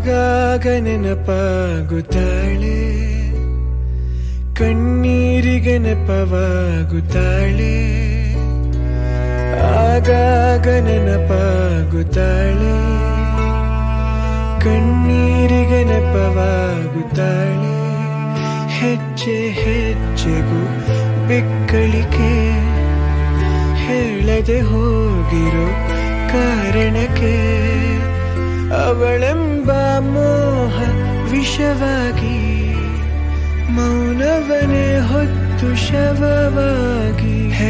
ಆಗಾಗ ನೆನಪಾಗುತ್ತಾಳೆ ಕಣ್ಣೀರಿಗೆ ನೆಪವಾಗುತ್ತಾಳೆ ಆಗಾಗ ನೆನಪಾಗುತ್ತಾಳೆ ಕಣ್ಣೀರಿಗೆ ನೆಪವಾಗುತ್ತಾಳೆ ಹೆಜ್ಜೆ ಹೆಜ್ಜೆಗೂ ಬಿಕ್ಕಳಿಕೆ ಹೇಳದೆ ಹೋಗಿರೋ ಕಾರಣಕ್ಕೆ ಅವಳೆಂಬ ಮೋಹ ವಿಷವಾಗಿ ಮೌನವನೇ ಹೊತ್ತು ಶವವಾಗಿ